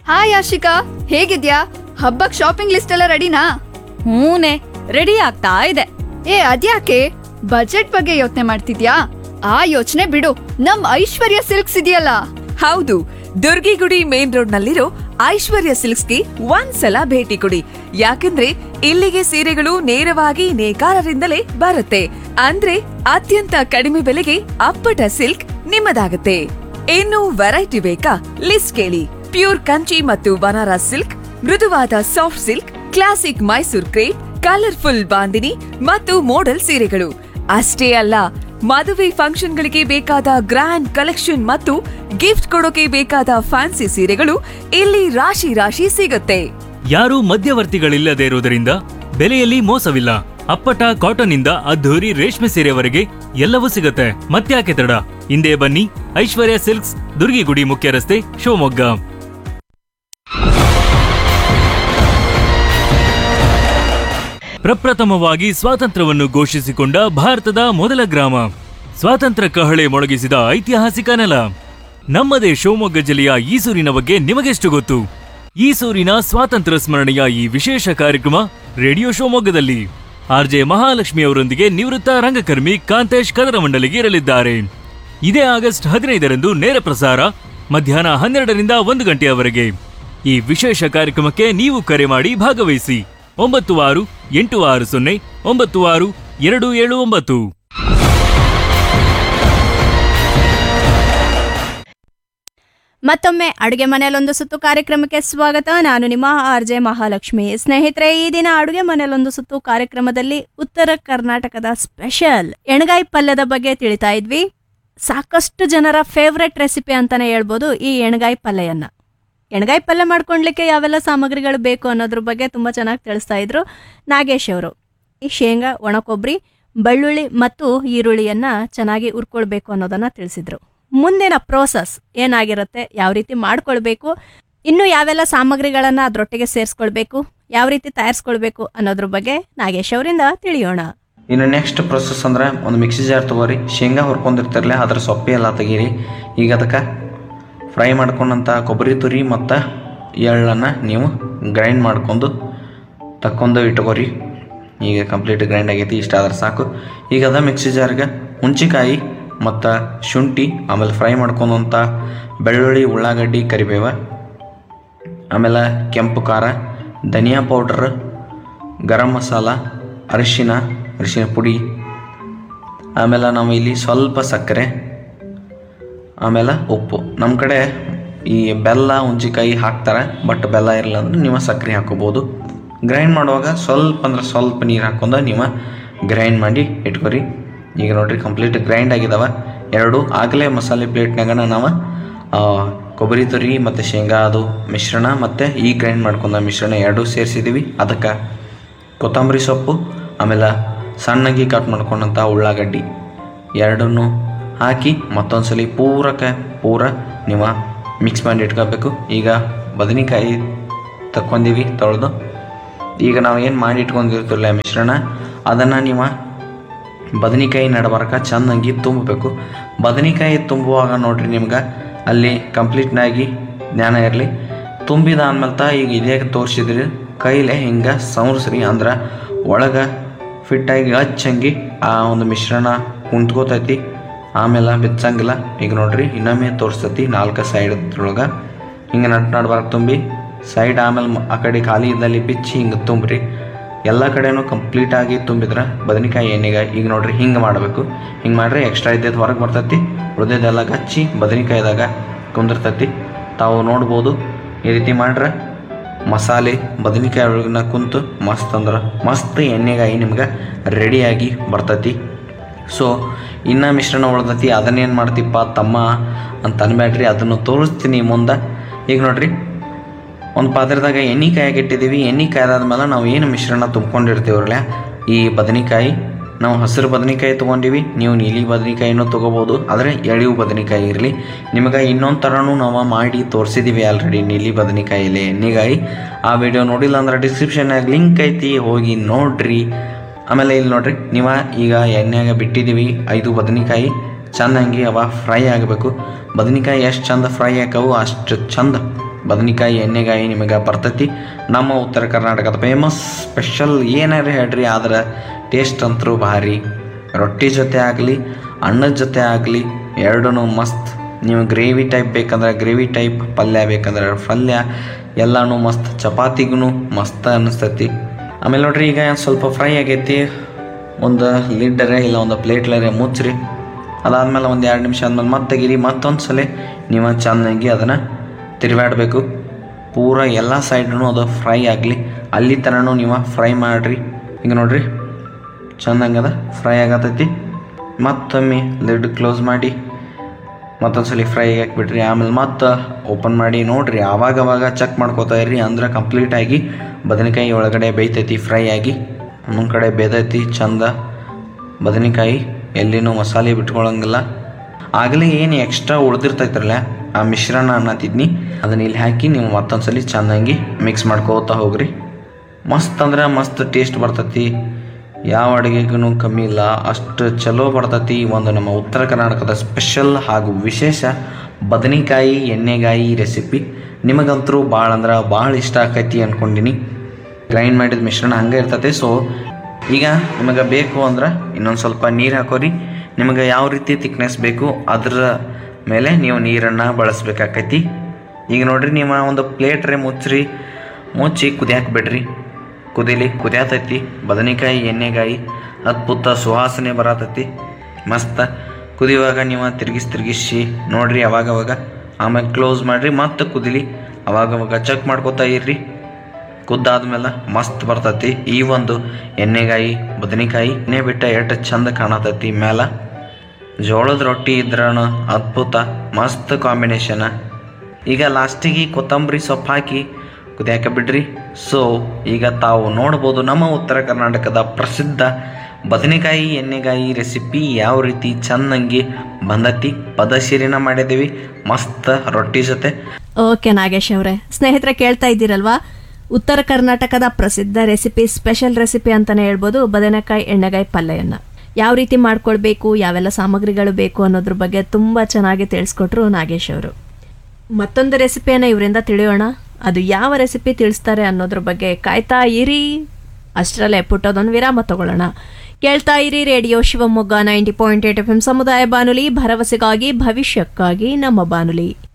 hi Ashika ಹೇಗಿದ್ಯಾ ಹಬ್ಬಕ್ shopping list ಎಲ್ಲ ರೆಡಿನಾ ಹೂನೆ ರೆಡಿ ಆಗ್ತಾ ಇದೆ ಏ ಅದ್ಯಾಕೆ ಬಜೆಟ್ ಬಗ್ಗೆ ಯೋಚನೆ ಮಾಡ್ತಿದ್ಯಾ ಆ ಯೋಚನೆ ಬಿಡು ನಮ್ ಐಶ್ವರ್ಯ ಸಿಲ್ಕ್ಸ್ ಇದೆಯಲ್ಲ ಹೌದು ದುರ್ಗಿಗುಡಿ ಮೇನ್ ರೋಡ್ ನಲ್ಲಿರೋ ಐಶ್ವರ್ಯ ಸಿಲ್ಕ್ಸ್ಗೆ ಒಂದ್ಸಲ ಭೇಟಿ ಕೊಡಿ ಯಾಕಂದ್ರೆ ಇಲ್ಲಿಗೆ ಸೀರೆಗಳು ನೇರವಾಗಿ ನೇಕಾರರಿಂದಲೇ ಬರುತ್ತೆ ಅಂದ್ರೆ ಅತ್ಯಂತ ಕಡಿಮೆ ಬೆಲೆಗೆ ಅಪ್ಪಟ ಸಿಲ್ಕ್ ನಿಮ್ಮದಾಗುತ್ತೆ ಇನ್ನು ವೆರೈಟಿ ಬೇಕಾ ಲಿಸ್ಟ್ ಕೇಳಿ ಪ್ಯೂರ್ ಕಂಚಿ ಮತ್ತು ಬನಾರಸ್ ಸಿಲ್ಕ್ ಮೃದುವಾದ soft silk classic Mysore crepe colourful bandhani ಮತ್ತು ಮೋಡಲ್ ಸೀರೆಗಳು ಅಷ್ಟೇ ಅಲ್ಲ ಮದುವೆ ಫಂಕ್ಷನ್ಗಳಿಗೆ ಬೇಕಾದ ಗ್ರ್ಯಾಂಡ್ ಕಲೆಕ್ಷನ್ ಮತ್ತು ಗಿಫ್ಟ್ ಕೊಡೋಕೆ ಬೇಕಾದ ಫ್ಯಾನ್ಸಿ ಸೀರೆಗಳು ಇಲ್ಲಿ ರಾಶಿ ರಾಶಿ ಸಿಗುತ್ತೆ ಯಾರೂ ಮಧ್ಯವರ್ತಿಗಳಿಲ್ಲದೆ ಇರುವುದರಿಂದ ಬೆಲೆಯಲ್ಲಿ ಮೋಸವಿಲ್ಲ ಅಪ್ಪಟ ಕಾಟನ್ ಇಂದ ಅದ್ಧೂರಿ ರೇಷ್ಮೆ ಸೀರೆವರೆಗೆ ಎಲ್ಲವೂ ಸಿಗುತ್ತೆ ಮತ್ತ್ಯಾಕೆ ತಡ ಹಿಂದೆ ಬನ್ನಿ ಐಶ್ವರ್ಯ ಸಿಲ್ಕ್ಸ್ ದುರ್ಗಿಗುಡಿ ಮುಖ್ಯ ರಸ್ತೆ ಶಿವಮೊಗ್ಗ ಪ್ರಪ್ರಥಮವಾಗಿ ಸ್ವಾತಂತ್ರ್ಯವನ್ನು ಘೋಷಿಸಿಕೊಂಡ ಭಾರತದ ಮೊದಲ ಗ್ರಾಮ ಸ್ವಾತಂತ್ರ್ಯ ಕಹಳೆ ಮೊಳಗಿಸಿದ ಐತಿಹಾಸಿಕ ನೆಲ ನಮ್ಮದೇ ಶಿವಮೊಗ್ಗ ಜಿಲ್ಲೆಯ ಈಸೂರಿನ ಬಗ್ಗೆ ನಿಮಗೆಷ್ಟು ಗೊತ್ತು ಈಸೂರಿನ ಸ್ವಾತಂತ್ರ್ಯ ಸ್ಮರಣೆಯ ಈ ವಿಶೇಷ ಕಾರ್ಯಕ್ರಮ ರೇಡಿಯೋ ಶಿವಮೊಗ್ಗದಲ್ಲಿ ಆರ್ಜೆ ಮಹಾಲಕ್ಷ್ಮಿ ಅವರೊಂದಿಗೆ ನಿವೃತ್ತ ರಂಗಕರ್ಮಿ ಕಾಂತೇಶ್ ಕದರಮಂಡಲಿಗೆ ಇರಲಿದ್ದಾರೆ ಇದೇ ಆಗಸ್ಟ್ ಹದಿನೈದರಂದು ನೇರ ಪ್ರಸಾರ ಮಧ್ಯಾಹ್ನ ಹನ್ನೆರಡರಿಂದ ಒಂದು ಗಂಟೆಯವರೆಗೆ ಈ ವಿಶೇಷ ಕಾರ್ಯಕ್ರಮಕ್ಕೆ ನೀವು ಕರೆ ಮಾಡಿ ಭಾಗವಹಿಸಿ ಒಂಬತ್ತು ಆರು ಎಂಟು ಆರು ಸೊನ್ನೆ ಒಂಬತ್ತು ಆರು ಎರಡು ಏಳು ಒಂಬತ್ತು ಮತ್ತೊಮ್ಮೆ ಅಡುಗೆ ಮನೆಯಲ್ಲೊಂದು ಸುತ್ತು ಕಾರ್ಯಕ್ರಮಕ್ಕೆ ಸ್ವಾಗತ ನಾನು ನಿಮ್ಮ ಆರ್ ಜೆ ಮಹಾಲಕ್ಷ್ಮಿ ಸ್ನೇಹಿತರೆ ಈ ದಿನ ಅಡುಗೆ ಮನೆಯಲ್ಲೊಂದು ಸುತ್ತು ಕಾರ್ಯಕ್ರಮದಲ್ಲಿ ಉತ್ತರ ಕರ್ನಾಟಕದ ಸ್ಪೆಷಲ್ ಎಣಗಾಯಿ ಪಲ್ಯದ ಬಗ್ಗೆ ತಿಳಿತಾ ಇದ್ವಿ ಸಾಕಷ್ಟು ಜನರ ಫೇವ್ರೆಟ್ ರೆಸಿಪಿ ಅಂತಾನೆ ಹೇಳ್ಬೋದು ಈ ಎಣಗಾಯಿ ಪಲ್ಯಯನ್ನ ಎಣಗಾಯಿ ಪಲ್ಯ ಮಾಡ್ಕೊಳ್ಲಿಕ್ಕೆ ಯಾವೆಲ್ಲ ಸಾಮಗ್ರಿಗಳು ಬೇಕು ಅನ್ನೋದ್ರ ಬಗ್ಗೆ ತುಂಬಾ ಚೆನ್ನಾಗಿ ತಿಳಿಸ್ತಾ ಇದ್ರು ನಾಗೇಶ್ ಅವರು ಈ ಶೇಂಗಾ ಒಣಕೊಬ್ಬರಿ ಬೆಳ್ಳುಳ್ಳಿ ಮತ್ತು ಈರುಳ್ಳಿಯನ್ನ ಚೆನ್ನಾಗಿ ಹುರ್ಕೊಳ್ಬೇಕು ಅನ್ನೋದನ್ನ ತಿಳಿಸಿದ್ರು ಮುಂದಿನ ಪ್ರೋಸೆಸ್ ಏನಾಗಿರುತ್ತೆ ಯಾವ ರೀತಿ ಮಾಡ್ಕೊಳ್ಬೇಕು ಇನ್ನು ಯಾವೆಲ್ಲ ಸಾಮಗ್ರಿಗಳನ್ನ ಅದ್ರೊಟ್ಟಿಗೆ ಸೇರಿಸ್ಕೊಳ್ಬೇಕು ಯಾವ ರೀತಿ ತಯಾರಿಸ್ಕೊಳ್ಬೇಕು ಅನ್ನೋದ್ರ ಬಗ್ಗೆ ನಾಗೇಶ್ ಅವರಿಂದ ತಿಳಿಯೋಣ ಇನ್ನು ನೆಕ್ಸ್ಟ್ ಪ್ರೊಸೆಸ್ ಅಂದ್ರೆ ಒಂದು ಮಿಕ್ಸಿ ಜಾರ್ ತೊಗೋರಿ ಶೇಂಗಾ ಹುರ್ಕೊಂಡಿರ್ತಿರಲ್ಲ ಅದ್ರ ಸೊಪ್ಪೆ ಎಲ್ಲ ತೆಗೀರಿ ಈಗ ಅದಕ್ಕೆ ಫ್ರೈ ಮಾಡ್ಕೊಂಡಂಥ ಕೊಬ್ಬರಿ ತುರಿ ಮತ್ತು ಎಳ್ಳನ್ನು ನೀವು ಗ್ರೈಂಡ್ ಮಾಡ್ಕೊಂಡು ತಕ್ಕೊಂಡು ಇಟ್ಕೋರಿ ಈಗ ಕಂಪ್ಲೀಟ್ ಗ್ರೈಂಡ್ ಆಗೈತಿ ಇಷ್ಟ ಆದ್ರೆ ಸಾಕು ಈಗ ಅದ ಮಿಕ್ಸಿ ಜಾರ್ಗೆ ಹುಂಚಿಕಾಯಿ ಮತ್ತು ಶುಂಠಿ ಆಮೇಲೆ ಫ್ರೈ ಮಾಡ್ಕೊಂಡಂಥ ಬೆಳ್ಳುಳ್ಳಿ ಉಳ್ಳಾಗಡ್ಡಿ ಕರಿಬೇವ ಆಮೇಲೆ ಕೆಂಪು ಖಾರ ಧನಿಯಾ ಪೌಡ್ರ್ ಗರಂ ಮಸಾಲ ಅರಿಶಿನ ಅರಿಶಿನ ಪುಡಿ ಆಮೇಲೆ ನಾವು ಇಲ್ಲಿ ಸ್ವಲ್ಪ ಸಕ್ಕರೆ ಆಮೇಲೆ ಉಪ್ಪು ನಮ್ಮ ಕಡೆ ಈ ಬೆಲ್ಲ ಹುಂಚಿಕಾಯಿ ಹಾಕ್ತಾರೆ ಬಟ್ ಬೆಲ್ಲ ಇರಲ್ಲ ಅಂದ್ರೆ ನೀವು ಸಕ್ಕರೆ ಹಾಕೋಬೋದು ಗ್ರೈಂಡ್ ಮಾಡುವಾಗ ಸ್ವಲ್ಪ ಅಂದ್ರೆ ಸ್ವಲ್ಪ ನೀರು ಹಾಕೊಂಡು ನೀವು ಗ್ರೈಂಡ್ ಮಾಡಿ ಇಟ್ಕೊರಿ ಈಗ ನೋಡ್ರಿ ಕಂಪ್ಲೀಟ್ ಗ್ರೈಂಡ್ ಆಗಿದಾವ ಎರಡು ಆಗಲೇ ಮಸಾಲೆ ಪ್ಲೇಟ್ನಾಗ ನಾವು ಆ, ಕೊಬ್ಬರಿ ತುರಿ ಮತ್ತು ಶೇಂಗಾ ಅದು ಮಿಶ್ರಣ ಮತ್ತು ಈ ಗ್ರೈಂಡ್ ಮಾಡ್ಕೊಂಡ ಮಿಶ್ರಣ ಎರಡೂ ಸೇರಿಸಿದ್ದೀವಿ ಅದಕ್ಕೆ ಕೊತ್ತಂಬರಿ ಸೊಪ್ಪು ಆಮೇಲೆ ಸಣ್ಣಗೆ ಕಟ್ ಮಾಡ್ಕೊಂಡಂಥ ಉಳ್ಳಾಗಡ್ಡಿ ಎರಡನ್ನೂ ಹಾಕಿ ಮತ್ತೊಂದು ಸಲ ಪೂರಕ್ಕೆ ಪೂರ ನೀವು ಮಿಕ್ಸ್ ಮಾಡಿ ಇಟ್ಕೋಬೇಕು ಈಗ ಬದನೆಕಾಯಿ ತಕ್ಕೊಂದೀವಿ ತೊಳೆದು ಈಗ ನಾವು ಏನು ಮಾಡಿ ಇಟ್ಕೊಂಡಿರ್ತಿರಲ್ಲ ಮಿಶ್ರಣ ಅದನ್ನು ನೀವು ಬದನೆಕಾಯಿ ನಡಬರ್ಕ ಚೆನ್ನಾಗಿ ತುಂಬಬೇಕು ಬದನೆಕಾಯಿ ತುಂಬುವಾಗ ನೋಡ್ರಿ ನಿಮ್ಗೆ ಅಲ್ಲಿ ಕಂಪ್ಲೀಟ್ನಾಗಿ ಜ್ಞಾನ ಇರಲಿ ತುಂಬಿದ ಆದ್ಮೇಲೆ ಈಗ ಇದೇ ತೋರಿಸಿದ್ರಿ ಕೈಲೇ ಹಿಂಗೆ ಸವರ್ಸ್ರಿ ಅಂದ್ರೆ ಒಳಗೆ ಫಿಟ್ಟಾಗಿ ಹಚ್ಚಂಗಿ ಆ ಒಂದು ಮಿಶ್ರಣ ಕುಂತ್ಕೋತೈತಿ ಆಮೇಲೆ ಬಿಚ್ಚಂಗಿಲ್ಲ ಈಗ ನೋಡ್ರಿ ಇನ್ನೊಮ್ಮೆ ತೋರಿಸ್ತೈತಿ ನಾಲ್ಕು ಸೈಡ್ ಒಳಗೆ ಹಿಂಗೆ ನಟ್ ನಡ್ಬಾರ್ದು ತುಂಬಿ ಸೈಡ್ ಆಮೇಲೆ ಮ- ಆ ಕಡೆ ಖಾಲಿ ಇದ್ದಲ್ಲಿ ಬಿಚ್ಚಿ ಹಿಂಗೆ ತುಂಬ್ರಿ ಎಲ್ಲ ಕಡೆನೂ ಕಂಪ್ಲೀಟಾಗಿ ತುಂಬಿದ್ರೆ ಬದನೆಕಾಯಿ ಎಣ್ಣೆಗೆ ಈಗ ನೋಡ್ರಿ ಹಿಂಗೆ ಮಾಡಬೇಕು ಹಿಂಗೆ ಮಾಡ್ರೆ ಎಕ್ಸ್ಟ್ರಾ ಇದ್ದದ್ದು ಹೊರಗೆ ಬರ್ತೈತಿ ಉಳಿದೆಲ್ಲ ಹಚ್ಚಿ ಬದನೆಕಾಯ್ದಾಗ ಕುಂದಿರ್ತೈತಿ ತಾವು ನೋಡ್ಬೋದು ಈ ರೀತಿ ಮಾಡ್ರೆ ಮಸಾಲೆ ಬದನೆಕಾಯಿ ಒಳಗಿನ ಕುಂತು ಮಸ್ತ್ ಅಂದ್ರೆ ಮಸ್ತ್ ಎಣ್ಣೆಗಾಯಿ ನಿಮ್ಗೆ ರೆಡಿಯಾಗಿ ಬರ್ತೈತಿ ಸೊ ಇನ್ನು ಮಿಶ್ರಣ ಉಳ್ದೈತಿ ಅದನ್ನೇನು ಮಾಡ್ತೀಪ್ಪ ತಮ್ಮ ಅಂತ ಅನ್ಬೇಡ್ರಿ ಅದನ್ನು ತೋರಿಸ್ತೀನಿ ಮುಂದೆ ಈಗ ನೋಡ್ರಿ ಒಂದು ಪಾತ್ರದಾಗ ಎಣ್ಣೆ ಕಾಯಾಗಿ ಇಟ್ಟಿದ್ದೀವಿ ಎಣ್ಣೆ ಕಾಯ್ದಾದ್ಮೇಲೆ ನಾವು ಏನು ಮಿಶ್ರಣ ತುಂಬ್ಕೊಂಡಿರ್ತೀವ್ರಲ್ಲ ಈ ಬದನೆಕಾಯಿ ನಾವು ಹಸಿರು ಬದನೆಕಾಯಿ ತೊಗೊಂಡಿವಿ ನೀವು ನೀಲಿ ಬದನೆಕಾಯಿನೂ ತೊಗೋಬೋದು ಆದರೆ ಎಳೆವು ಬದನೆಕಾಯಿ ಇರಲಿ ನಿಮಗೆ ಇನ್ನೊಂದು ಥರನೂ ನಾವು ಮಾಡಿ ತೋರಿಸಿದ್ದೀವಿ ಆಲ್ರೆಡಿ ನೀಲಿ ಬದನೆಕಾಯಿಲಿ ಎಣ್ಣೆಗಾಯಿ ಆ ವಿಡಿಯೋ ನೋಡಿಲ್ಲ ಅಂದ್ರೆ ಡಿಸ್ಕ್ರಿಪ್ಷನ್ನಾಗ ಲಿಂಕ್ ಐತಿ ಹೋಗಿ ನೋಡ್ರಿ ಆಮೇಲೆ ಇಲ್ಲಿ ನೋಡ್ರಿ ನೀವು ಈಗ ಎಣ್ಣೆಗೆ ಬಿಟ್ಟಿದ್ದೀವಿ ಐದು ಬದನೆಕಾಯಿ ಚಂದಂಗಿ ಅವ ಫ್ರೈ ಆಗಬೇಕು ಬದನೆಕಾಯಿ ಎಷ್ಟು ಚಂದ ಫ್ರೈ ಆಕವು ಅಷ್ಟು ಚಂದ ಬದನೆಕಾಯಿ ಎಣ್ಣೆಗಾಯಿ ನಿಮಗೆ ಬರ್ತೈತಿ ನಮ್ಮ ಉತ್ತರ ಕರ್ನಾಟಕದ ಫೇಮಸ್ ಸ್ಪೆಷಲ್ ಏನಾರ ಹೇಳ್ರಿ ಆದ್ರೆ ಟೇಸ್ಟ್ ಅಂತರೂ ಭಾರಿ ರೊಟ್ಟಿ ಜೊತೆ ಆಗಲಿ ಅನ್ನದ ಜೊತೆ ಆಗಲಿ ಎರಡೂ ಮಸ್ತ್ ನೀವು ಗ್ರೇವಿ ಟೈಪ್ ಬೇಕಂದ್ರೆ ಗ್ರೇವಿ ಟೈಪ್ ಪಲ್ಯ ಬೇಕಂದ್ರೆ ಪಲ್ಯ ಎಲ್ಲನೂ ಮಸ್ತ್ ಚಪಾತಿಗೂ ಮಸ್ತ್ ಅನ್ನಿಸ್ತೈತಿ ಆಮೇಲೆ ನೋಡ್ರಿ ಈಗ ಸ್ವಲ್ಪ ಫ್ರೈ ಆಗೈತಿ ಒಂದು ಲಿಡ್ಡರೆ ಇಲ್ಲ ಒಂದು ಪ್ಲೇಟ್ಲರೆ ಮುಚ್ಚ್ರಿ ಅದಾದ್ಮೇಲೆ ಒಂದು ಎರಡು ನಿಮಿಷ ಆದ್ಮೇಲೆ ಮತ್ತೆ ತೆಗೀರಿ ಮತ್ತೊಂದು ಸಲ ನೀವು ಚೆನ್ನಾಗಿ ಅದನ್ನು ತಿರುಗಾಡಬೇಕು ಪೂರ ಎಲ್ಲ ಸೈಡ್ನು ಅದು ಫ್ರೈ ಆಗಲಿ ಅಲ್ಲಿ ತನೂ ನೀವು ಫ್ರೈ ಮಾಡಿರಿ ಈಗ ನೋಡ್ರಿ ಚೆನ್ನಾಗದ ಫ್ರೈ ಆಗತೈತಿ ಮತ್ತೊಮ್ಮೆ ಲಿಡ್ ಕ್ಲೋಸ್ ಮಾಡಿ ಮತ್ತೊಂದ್ಸಲಿ ಫ್ರೈ ಹಾಕ್ಬಿಟ್ರಿ ಆಮೇಲೆ ಮತ್ತೆ ಓಪನ್ ಮಾಡಿ ನೋಡ್ರಿ ಆವಾಗವಾಗ ಚೆಕ್ ಮಾಡ್ಕೋತಾ ಇರ್ರಿ ಅಂದ್ರೆ ಕಂಪ್ಲೀಟಾಗಿ ಬದನೆಕಾಯಿ ಒಳಗಡೆ ಬೇಯ್ತೈತಿ ಫ್ರೈ ಆಗಿ ಒಂದೊಂದು ಕಡೆ ಬೇದೈತಿ ಚಂದ ಬದನೆಕಾಯಿ ಎಲ್ಲಿನೂ ಮಸಾಲೆ ಬಿಟ್ಕೊಳಂಗಿಲ್ಲ ಆಗಲೇ ಏನು ಎಕ್ಸ್ಟ್ರಾ ಉಳ್ದಿರ್ತೈತ್ರಲ್ಲ ಆ ಮಿಶ್ರಣ ಅನ್ನತ್ತಿದ್ನಿ ಅದನ್ನ ಇಲ್ಲಿ ಹಾಕಿ ನೀವು ಮತ್ತೊಂದ್ಸಲಿ ಚೆನ್ನಾಗಿ ಮಿಕ್ಸ್ ಮಾಡ್ಕೋತಾ ಹೋಗ್ರಿ ಮಸ್ತ್ ಅಂದ್ರೆ ಮಸ್ತ್ ಟೇಸ್ಟ್ ಬರ್ತೈತಿ ಯಾವ ಅಡುಗೆಗೂ ಕಮ್ಮಿ ಇಲ್ಲ ಅಷ್ಟು ಚಲೋ ಬರ್ತೈತಿ ಒಂದು ನಮ್ಮ ಉತ್ತರ ಕರ್ನಾಟಕದ ಸ್ಪೆಷಲ್ ಹಾಗೂ ವಿಶೇಷ ಬದನೆಕಾಯಿ ಎಣ್ಣೆಗಾಯಿ ರೆಸಿಪಿ ನಿಮಗಂತರೂ ಭಾಳ ಅಂದ್ರೆ ಭಾಳ ಇಷ್ಟ ಆಕೈತಿ ಅಂದ್ಕೊಂಡಿನಿ ಗ್ರೈಂಡ್ ಮಾಡಿದ ಮಿಶ್ರಣ ಹಂಗೆ ಇರ್ತೈತೆ ಸೊ ಈಗ ನಿಮಗೆ ಬೇಕು ಅಂದ್ರೆ ಇನ್ನೊಂದು ಸ್ವಲ್ಪ ನೀರು ಹಾಕೋರಿ ನಿಮಗೆ ಯಾವ ರೀತಿ ತಿಕ್ನೆಸ್ ಬೇಕು ಅದರ ಮೇಲೆ ನೀವು ನೀರನ್ನು ಬಳಸ್ಬೇಕಾಕೈತಿ ಈಗ ನೋಡ್ರಿ ನೀವು ಒಂದು ಪ್ಲೇಟ್ರೆ ಮುಚ್ಚ್ರಿ ಮುಚ್ಚಿ ಕುದಿಯಾಕ್ ಬಿಡ್ರಿ ಕುದಿಲಿ ಕುದಿಯಾತೈತಿ ಬದನೆಕಾಯಿ ಎಣ್ಣೆಗಾಯಿ ಅದ್ಭುತ ಸುವಾಸನೆ ಬರತೈತಿ ಮಸ್ತ್ ಕುದಿಯುವಾಗ ನೀವು ತಿರುಗಿಸಿ ತಿರುಗಿಸಿ ನೋಡ್ರಿ ಅವಾಗವಾಗ ಆಮೇಲೆ ಕ್ಲೋಸ್ ಮಾಡಿರಿ ಮತ್ತೆ ಕುದಿಲಿ ಅವಾಗವಾಗ ಚೆಕ್ ಮಾಡ್ಕೋತಾ ಇರ್ರಿ ಕುದ್ದಾದ್ಮೇಲೆ ಮಸ್ತ್ ಬರ್ತೈತಿ ಈ ಒಂದು ಎಣ್ಣೆಗಾಯಿ ಬದನೆಕಾಯಿ ಎಣ್ಣೆ ಬಿಟ್ಟ ಎಷ್ಟು ಚಂದ ಕಾಣತೈತಿ ಮ್ಯಾಲ ಜೋಳದ ರೊಟ್ಟಿ ಇದ್ರನು ಅದ್ಭುತ ಮಸ್ತ್ ಕಾಂಬಿನೇಷನ್ ಈಗ ಲಾಸ್ಟಿಗೆ ಕೊತ್ತಂಬರಿ ಸೊಪ್ಪು ಹಾಕಿ ಕುದಿಯಾಕ ಬಿಡ್ರಿ ಸೊ ಈಗ ತಾವು ನೋಡ್ಬೋದು ನಮ್ಮ ಉತ್ತರ ಕರ್ನಾಟಕದ ಪ್ರಸಿದ್ಧ ಬದನೆಕಾಯಿ ಎಣ್ಣೆಗಾಯಿ ರೆಸಿಪಿ ಯಾವ ರೀತಿ ಚೆನ್ನಾಗಿ ಬಂದತಿ ಪದಶೀರಿನ ಮಾಡಿದ್ದೀವಿ ಮಸ್ತ್ ರೊಟ್ಟಿ ಜೊತೆ ಓಕೆ ನಾಗೇಶ್ ಅವರೇ ಸ್ನೇಹಿತರೆ ಕೇಳ್ತಾ ಇದ್ದೀರಲ್ವಾ ಉತ್ತರ ಕರ್ನಾಟಕದ ಪ್ರಸಿದ್ಧ ರೆಸಿಪಿ ಸ್ಪೆಷಲ್ ರೆಸಿಪಿ ಅಂತಾನೆ ಹೇಳ್ಬೋದು ಬದನೆಕಾಯಿ ಎಣ್ಣೆಗಾಯಿ ಪಲ್ಯವನ್ನು ಯಾವ ರೀತಿ ಮಾಡ್ಕೊಳ್ಬೇಕು ಯಾವೆಲ್ಲ ಸಾಮಗ್ರಿಗಳು ಬೇಕು ಅನ್ನೋದ್ರ ಬಗ್ಗೆ ತುಂಬ ಚೆನ್ನಾಗಿ ತಿಳಿಸ್ಕೊಟ್ರು ನಾಗೇಶ್ ಅವರು ಮತ್ತೊಂದು ರೆಸಿಪಿಯನ್ನು ಇವರಿಂದ ತಿಳಿಯೋಣ ಅದು ಯಾವ ರೆಸಿಪಿ ತಿಳಿಸ್ತಾರೆ ಅನ್ನೋದ್ರ ಬಗ್ಗೆ ಕಾಯ್ತಾ ಇರಿ ಅಷ್ಟರಲ್ಲೇ ಪುಟ್ಟದೊಂದು ವಿರಾಮ ತಗೊಳ್ಳೋಣ ಕೇಳ್ತಾ ಇರಿ radio Shivamogga ninety point eight F M ಸಮುದಾಯ ಬಾನುಲಿ ಭರವಸೆಗಾಗಿ ಭವಿಷ್ಯಕ್ಕಾಗಿ ನಮ್ಮ ಬಾನುಲಿ